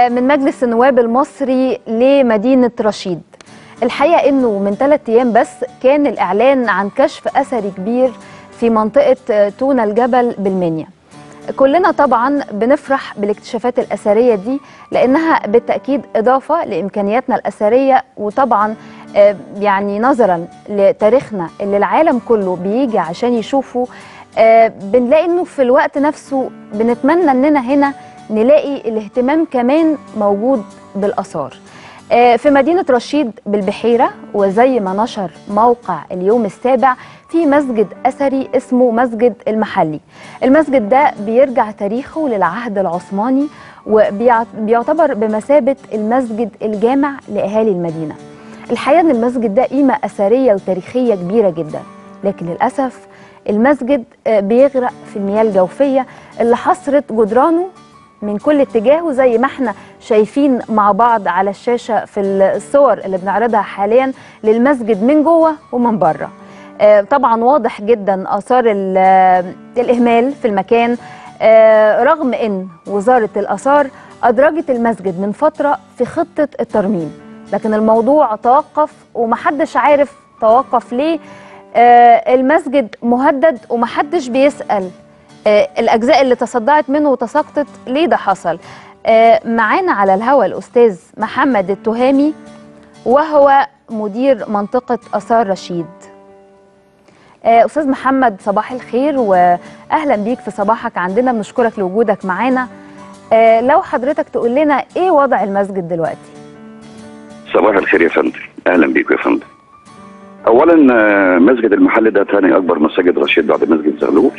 آه، من مجلس النواب المصري لمدينة رشيد الحقيقة انه من ثلاثة ايام بس كان الاعلان عن كشف اثري كبير في منطقة آه، تونا الجبل بالمنيا كلنا طبعا بنفرح بالاكتشافات الأثرية دي لأنها بالتأكيد إضافة لإمكانياتنا الأثرية وطبعا آه، يعني نظرا لتاريخنا اللي العالم كله بيجي عشان يشوفه آه، بنلاقي انه في الوقت نفسه بنتمنى اننا هنا نلاقي الاهتمام كمان موجود بالآثار آه، في مدينة رشيد بالبحيرة وزي ما نشر موقع اليوم السابع في مسجد أثري اسمه مسجد المحلي المسجد ده بيرجع تاريخه للعهد العثماني وبيعتبر بمثابة المسجد الجامع لأهالي المدينة الحقيقة أن المسجد ده قيمة أثرية وتاريخية كبيرة جدا لكن للأسف المسجد آه، بيغرق في المياه الجوفية اللي حصرت جدرانه من كل اتجاه وزي ما احنا شايفين مع بعض على الشاشة في الصور اللي بنعرضها حاليا للمسجد من جوه ومن بره آه، طبعا واضح جدا آثار ال- آه، الإهمال في المكان آه، رغم أن وزارة الآثار أدرجت المسجد من فترة في خطة الترميم لكن الموضوع توقف ومحدش عارف توقف ليه آه، المسجد مهدد ومحدش بيسأل آه، الأجزاء اللي تصدعت منه وتساقطت ليه ده حصل آه، معانا على الهوا الأستاذ محمد التهامي وهو مدير منطقة آثار رشيد آه، أستاذ محمد صباح الخير وأهلا بيك في صباحك عندنا بنشكرك لوجودك معانا آه، لو حضرتك تقول لنا إيه وضع المسجد دلوقتي صباح الخير يا فندم اهلا بيكم يا فندم اولا آه، مسجد المحل ده ثاني اكبر مساجد رشيد بعد مسجد زغلول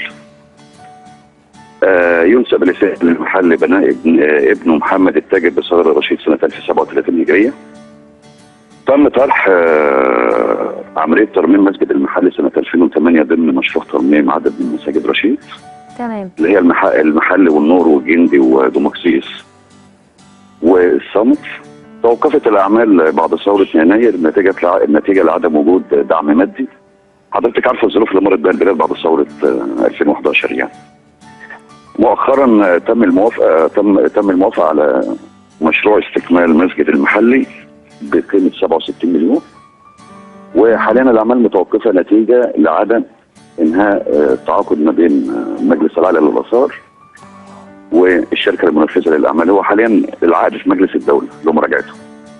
آه، ينسب لسيد المحل بناء ابن آه، ابنه محمد التاجر بصغر رشيد سنه 1037 هجريه تم طرح آه، عمليه ترميم مسجد المحل سنه 2008 ضمن مشروع ترميم عدد من مساجد رشيد تمام اللي هي المح- المحل والنور والجندي ودموكسيس والصمت توقفت الاعمال بعد ثوره يناير نتيجه لع... نتيجه لعدم وجود دعم مادي حضرتك عارفه الظروف اللي مرت بها البلاد بعد ثوره آه، 2011 يعني مؤخرا آه، تم الموافقه تم تم الموافقه على مشروع استكمال مسجد المحلي بقيمه 67 مليون وحاليا الاعمال متوقفه نتيجه لعدم انهاء آه، التعاقد ما بين آه، مجلس الاعلى للاثار والشركه المنفذه للاعمال هو حاليا العقد في مجلس الدوله لمراجعته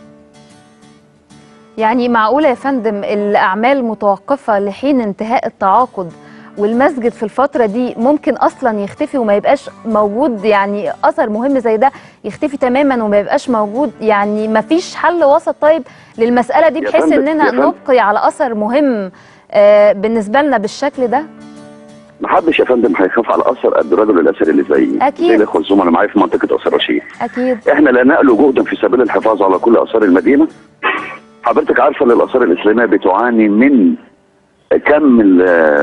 يعني معقولة يا فندم الأعمال متوقفة لحين انتهاء التعاقد والمسجد في الفترة دي ممكن أصلا يختفي وما يبقاش موجود يعني أثر مهم زي ده يختفي تماما وما يبقاش موجود يعني ما فيش حل وسط طيب للمسألة دي يا بحيث فندم- إننا يا فندم. نبقي على أثر مهم آه، بالنسبة لنا بالشكل ده محدش يا فندم هيخاف على اثر قد الرجل الاثري اللي زيي أكيد. زي الاخوه الزملاء معايا في منطقه اثر رشيد أكيد احنا لا نألو جهدا في سبيل الحفاظ على كل اثار المدينه حضرتك عارفه ان الاثار الاسلاميه بتعاني من كم ال-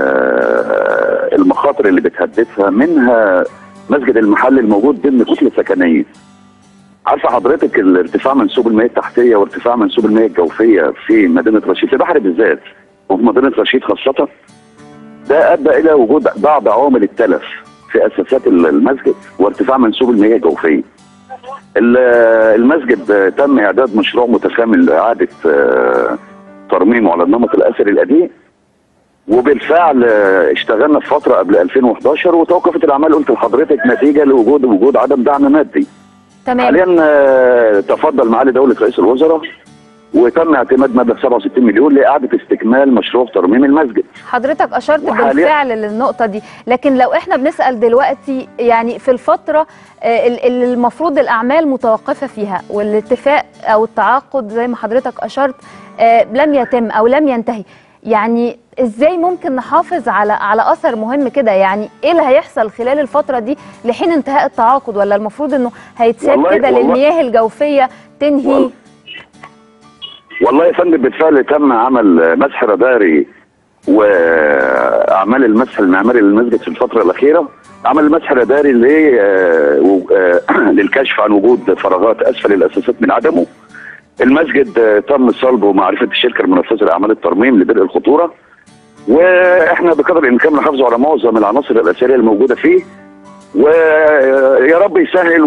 آه، المخاطر اللي بتهددها منها مسجد المحل الموجود ضمن كتله سكنيه عارفه حضرتك الارتفاع منسوب المياه التحتيه وارتفاع منسوب المياه الجوفيه في مدينه رشيد في بحر بالذات وفي مدينه رشيد خاصه ده ادى الى وجود بعض عوامل التلف في اساسات المسجد وارتفاع منسوب المياه الجوفيه ال- المسجد تم اعداد مشروع متكامل لاعاده آه، ترميمه على النمط الاثري القديم وبالفعل آه، اشتغلنا في فتره قبل 2011 وتوقفت الاعمال قلت لحضرتك نتيجه لوجود وجود عدم دعم مادي تمام حاليا آه، تفضل معالي دوله رئيس الوزراء وتم اعتماد مبلغ 67 مليون لاعاده استكمال مشروع ترميم المسجد حضرتك أشرت وحاليا- بالفعل للنقطة دي لكن لو إحنا بنسأل دلوقتي يعني في الفترة آه، ال- اللي المفروض الأعمال متوقفة فيها والاتفاق أو التعاقد زي ما حضرتك أشرت آه، لم يتم أو لم ينتهي يعني ازاي ممكن نحافظ على على اثر مهم كده يعني ايه اللي هيحصل خلال الفتره دي لحين انتهاء التعاقد ولا المفروض انه هيتساب والله- كده والله- للمياه الجوفيه تنهي وال- والله يا فندم بالفعل تم عمل مسح راداري واعمال المسح المعماري للمسجد في الفتره الاخيره عمل المسح الراداري ل- آه، و- آه، للكشف عن وجود فراغات اسفل الاساسات من عدمه المسجد آه، تم صلبه ومعرفه الشركه المنفذه لاعمال الترميم لبدء الخطوره واحنا بقدر الامكان نحافظ على معظم العناصر الاثريه الموجوده فيه ويا رب يسهل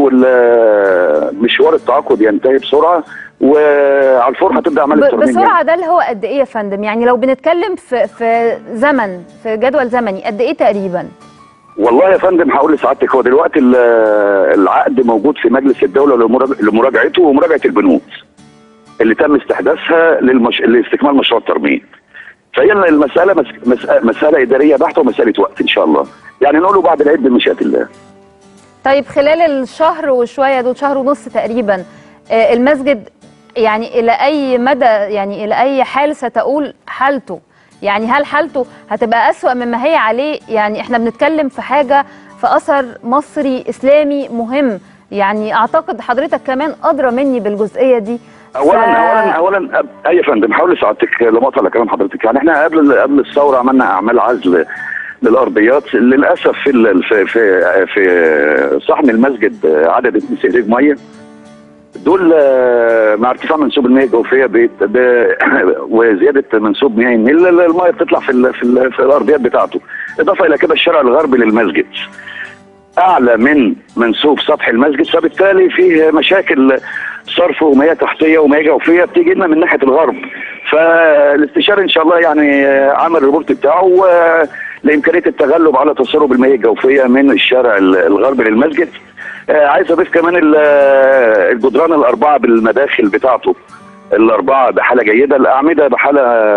ومشوار التعاقد ينتهي بسرعه وعلى الفور هتبدا اعمال ب- الترميم بسرعه ده اللي هو قد ايه يا فندم يعني لو بنتكلم في في زمن في جدول زمني قد ايه تقريبا والله يا فندم هقول لسعادتك هو دلوقتي ال- العقد موجود في مجلس الدوله لمراج- لمراجعته ومراجعه البنود اللي تم استحداثها للمش... لاستكمال مشروع الترميم فهي المساله مس... مس... مساله اداريه بحته ومساله وقت ان شاء الله يعني نقوله بعد العيد بمشيئه الله طيب خلال الشهر وشويه دول شهر ونص تقريبا آه، المسجد يعني الى اي مدى يعني الى اي حال ستؤول حالته يعني هل حالته هتبقى اسوا مما هي عليه يعني احنا بنتكلم في حاجه في اثر مصري اسلامي مهم يعني اعتقد حضرتك كمان ادرى مني بالجزئيه دي اولا ف- اولا اولا أب- اي يا فندم حاول سعادتك لمقطع على كلام حضرتك يعني احنا قبل قبل الثوره عملنا اعمال عزل للارضيات للاسف في ال- في في, في صحن المسجد عدد اتنين سيريج ميه دول آه، مع ارتفاع منسوب المياه الجوفيه بيت- ب- وزياده منسوب مياه النيل الميه بتطلع في ال في, ال في الارضيات بتاعته اضافه الى كده الشارع الغربي للمسجد اعلى من منسوب سطح المسجد فبالتالي فيه مشاكل صرف ومياه تحتيه ومياه جوفيه بتيجي لنا من ناحيه الغرب فالاستشاري ان شاء الله يعني عمل الريبورت بتاعه آه، لامكانيه التغلب على تسرب المياه الجوفيه من الشارع الغربي للمسجد آه، عايز اضيف كمان ال- الجدران الاربعه بالمداخل بتاعته الاربعه بحاله جيده الاعمده بحاله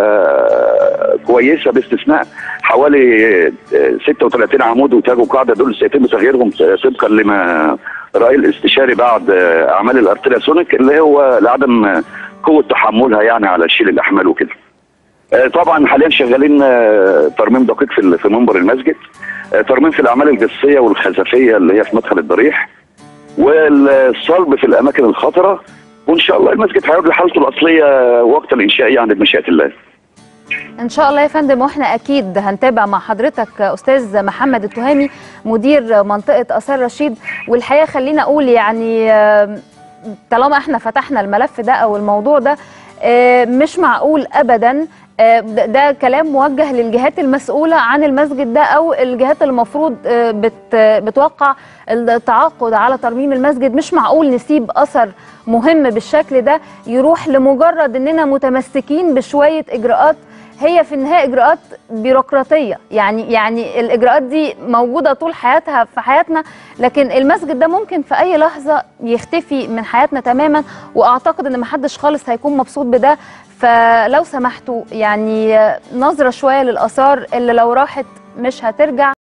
آه، كويسه باستثناء حوالي آه، 36 عمود وتاج وقاعده دول سيتم تغييرهم طبقا لما راي الاستشاري بعد آه، اعمال الارتلاسونيك اللي هو لعدم آه، قوه تحملها يعني على شيل الاحمال وكده. آه، طبعا حاليا شغالين آه، ترميم دقيق في ال- في منبر المسجد آه، ترميم في الاعمال الجسيه والخزفيه اللي هي في مدخل الضريح والصلب في الاماكن الخطره وان شاء الله المسجد هيعود لحالته الاصليه وقت الانشاء يعني بمشيئه الله. ان شاء الله يا فندم واحنا اكيد هنتابع مع حضرتك استاذ محمد التهامي مدير منطقه اثار رشيد والحقيقه خلينا اقول يعني آه، طالما احنا فتحنا الملف ده او الموضوع ده آه، مش معقول ابدا آه، ده ده كلام موجه للجهات المسؤوله عن المسجد ده او الجهات المفروض آه، بت بتوقع التعاقد على ترميم المسجد مش معقول نسيب اثر مهم بالشكل ده يروح لمجرد اننا متمسكين بشويه اجراءات هي في النهايه اجراءات بيروقراطيه يعني يعني الاجراءات دي موجوده طول حياتها في حياتنا لكن المسجد ده ممكن في اي لحظه يختفي من حياتنا تماما واعتقد ان محدش خالص هيكون مبسوط بده فلو سمحتوا يعني نظره شويه للاثار اللي لو راحت مش هترجع